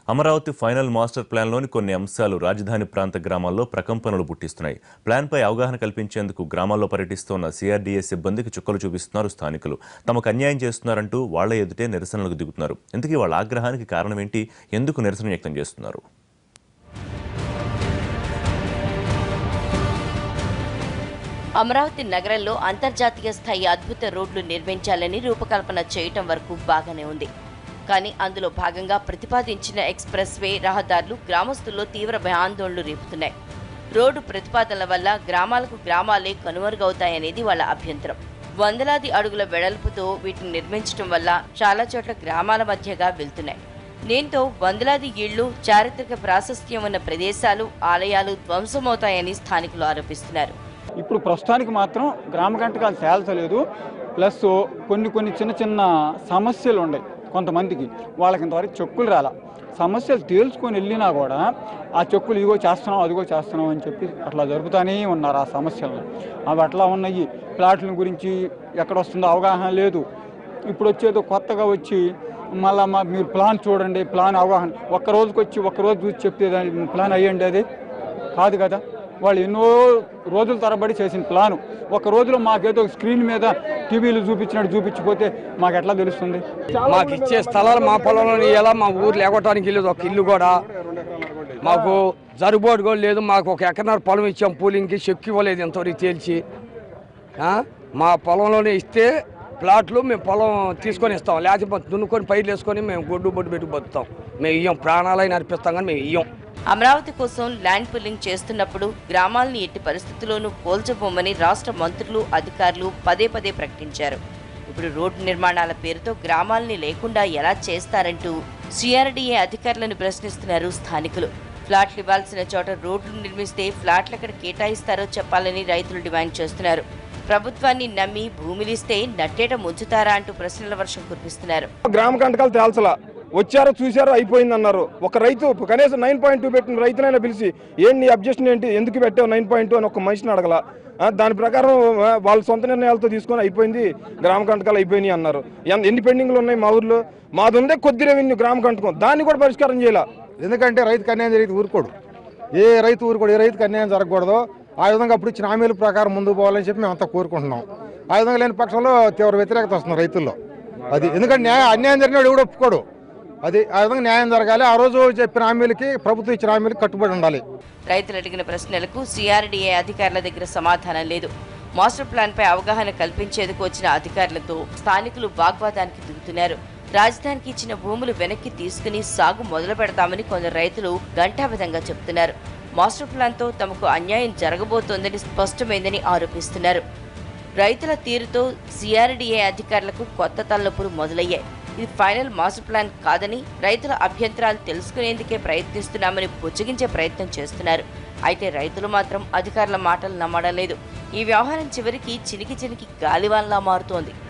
Amaravati final master ప్లాన్లోని కొన్ని అంశాలు రాజధాని ప్రాంత గ్రామాల్లో ప్రకంపనలు పుట్టిస్తున్నాయి ప్లాన్పై అవగాహన కల్పించేందుకు గ్రామాల్లో పర్యటిస్తున్న సిఆర్డీఏ సిబ్బందికి చుక్కలు చూపిస్తున్నారు స్థానికులు తమకు అన్యాయం చేస్తున్నారంటూ వాళ్ల ఎదుటే నిరసనలకు దిగుతున్నారు ఇంతకీ వాళ్ళ ఆగ్రహానికి కారణం ఏంటి ఎందుకు నిరసన వ్యక్తం చేస్తున్నారు అమరావతి నగరంలో అంతర్జాతీయ స్థాయి అద్భుత రోడ్లు నిర్మించాలని రూపకల్పన చేయటం వరకు బాగానే ఉంది కానీ అందులో భాగంగా ప్రతిపాదించిన ఎక్స్ప్రెస్ వే రహదారులు గ్రామస్తుల్లో తీవ్ర భయాందోళనలు రేపుతున్నాయి రోడ్డు ప్రతిపాదనల వల్ల గ్రామాలకు గ్రామాలే కనుమరుగవుతాయనేది వాళ్ళ అభ్యంతరం వందలాది అడుగుల వెడల్పుతో వీటిని నిర్మించడం వల్ల చాలా చోట్ల గ్రామాల మధ్యగా వెళ్తున్నాయి దీంతో వందలాది ఇళ్లు చారిత్రక ప్రాశస్త్యం ఉన్న ప్రదేశాలు ఆలయాలు ధ్వంసమవుతాయని స్థానికులు ఆరోపిస్తున్నారు ఇప్పుడు ప్రస్తుతానికి మాత్రం గ్రామ కంటకాలు తేల్చలేదు ప్లస్ కొన్ని కొన్ని చిన్న చిన్న సమస్యలు ఉన్నాయి కొంతమందికి వాళ్ళకి ఇంతవరకు చెక్కులు రాల సమస్యలు తేల్చుకొని వెళ్ళినా కూడా ఆ చెక్కులు ఇదిగో చేస్తున్నాం అదిగో చేస్తున్నాం అని చెప్పి అట్లా జరుపుతానే ఉన్నారు ఆ సమస్యలను అవి అట్లా ఉన్నాయి ప్లాట్ల గురించి ఎక్కడ వస్తుందో అవగాహన లేదు ఇప్పుడు వచ్చేదో కొత్తగా వచ్చి మళ్ళా మా మీరు ప్లాన్ చూడండి ప్లాన్ అవగాహన ఒక్క రోజుకి వచ్చి ఒక్క రోజు చూసి చెప్తే దాని ప్లాన్ అయ్యండి అది కాదు కదా వాళ్ళు ఎన్నో రోజుల తరబడి చేసిన ప్లాను ఒక రోజులో మాకేదో స్క్రీన్ మీద టీవీలు చూపించినట్టు చూపించిపోతే మాకు ఎట్లా తెలుస్తుంది మాకు ఇచ్చే స్థలాలు మా పొలంలో ఎలా మా ఊరు లేకోవటానికి లేదు ఒక ఇల్లు కూడా మాకు జరుగుబాటు కూడా లేదు మాకు ఒక ఎకరన్నర పొలం ఇచ్చాం పూలింగ్కి చెక్కు ఇవ్వలేదు ఇంతవరకు తేల్చి ఆ? మా పొలంలోనే ఇస్తే ప్లాట్లు మేము పొలం తీసుకొని ఇస్తాం లేకపోతే దున్నుకొని పైర్లు వేసుకొని మేము గొడ్డు బొడ్డు పెట్టి బతుకుతాం మేము ఇయ్యం ప్రాణాలైనా అర్పిస్తాం కానీ మేము ఇయ్యం అమరావతి కోసం ల్యాండ్ పుల్లింగ్ చేస్తున్నప్పుడు గ్రామాల్ని ఎట్టి పరిస్థితుల్లోనూ కోల్చబోమని రాష్ట్ర మంత్రులు అధికారులు పదే పదే ప్రకటించారు ఇప్పుడు రోడ్డు నిర్మాణాల పేరుతో గ్రామాల్ని లేకుండా ఎలా చేస్తారంటూ సిఆర్డీఏ అధికారులను ప్రశ్నిస్తున్నారు స్థానికులు ఫ్లాట్లు ఇవ్వాల్సిన చోట రోడ్లు నిర్మిస్తే ఫ్లాట్లు ఎక్కడ కేటాయిస్తారో చెప్పాలని రైతులు డిమాండ్ చేస్తున్నారు ప్రభుత్వాన్ని నమ్మి భూమిలిస్తే నట్టేట ముంచుతారా అంటూ ప్రశ్నల వర్షం కురిపిస్తున్నారు గ్రామ కంటకాలు తేల్చలా వచ్చారో చూసారో అయిపోయింది అన్నారు ఒక రైతు కనీసం నైన్ పాయింట్ టూ పెట్టిన రైతునైనా పిలిచి ఏంటి నీ అబ్జెక్షన్ ఏంటి ఎందుకు పెట్టావు నైన్ పాయింట్ టూ అని ఒక మనిషిని అడగల ఆ, దాని ప్రకారం ఆ, వాళ్ళ సొంత నిర్ణయాలతో తీసుకొని అయిపోయింది గ్రామ కంటకాలు అయిపోయినాయి అన్నారు ఎన్- ఎన్ని పెండింగ్లు ఉన్నాయి మా ఊర్లో మాది ఉందే కొద్ది రెవెన్యూ గ్రామ కంటకం దాన్ని కూడా పరిష్కారం చేయాల ఎందుకంటే రైతుకు అన్యాయం జరిగితే ఊరుకోడు ఏ రైతు ఊరుకోడు ఏ రైతుకు అన్యాయం జరగకూడదు ఆ విధంగా అప్పుడు ఇచ్చిన హామీల ప్రకారం ముందుకు పోవాలని చెప్పి మేము అంతా కోరుకుంటున్నాం ఆ విధంగా లేని పక్షంలో తీవ్ర వ్యతిరేకత వస్తుంది రైతుల్లో అది ఎందుకంటే న్యాయ అన్యాయం జరిగినాడు ఎవడు ఒప్పుకోడు అది ఆ విధంగా న్యాయం జరగాలి ఆ రోజు చెప్పిన హామీలకి ప్రభుత్వం ఇచ్చిన హామీలకి కట్టుబడి ఉండాలి రైతులు అడిగిన ప్రశ్నలకు సిఆర్డీఏ అధికారుల దగ్గర సమాధానం లేదు మాస్టర్ ప్లాన్పై అవగాహన కల్పించేందుకు వచ్చిన అధికారులతో స్థానికులు వాగ్వాదానికి దిగుతున్నారు రాజధానికి ఇచ్చిన భూములు వెనక్కి తీసుకుని సాగు మొదలు పెడతామని కొందరు రైతులు ఘంటాబద్ధంగా చెబుతున్నారు మాస్టర్ ప్లాన్తో తమకు అన్యాయం జరగబోతోందని స్పష్టమైందని ఆరోపిస్తున్నారు రైతుల తీరుతో సిఆర్డీఏ అధికారులకు కొత్త తలనొప్పులు మొదలయ్యాయి ఇది ఫైనల్ మాస్టర్ ప్లాన్ కాదని రైతుల అభ్యంతరాలు తెలుసుకునేందుకే ప్రయత్నిస్తున్నామని బుజ్జగించే ప్రయత్నం చేస్తున్నారు అయితే రైతులు మాత్రం అధికారుల మాటలు నమ్మడం లేదు ఈ వ్యవహారం చివరికి చినికి చినికి గాలివాన్లా మారుతోంది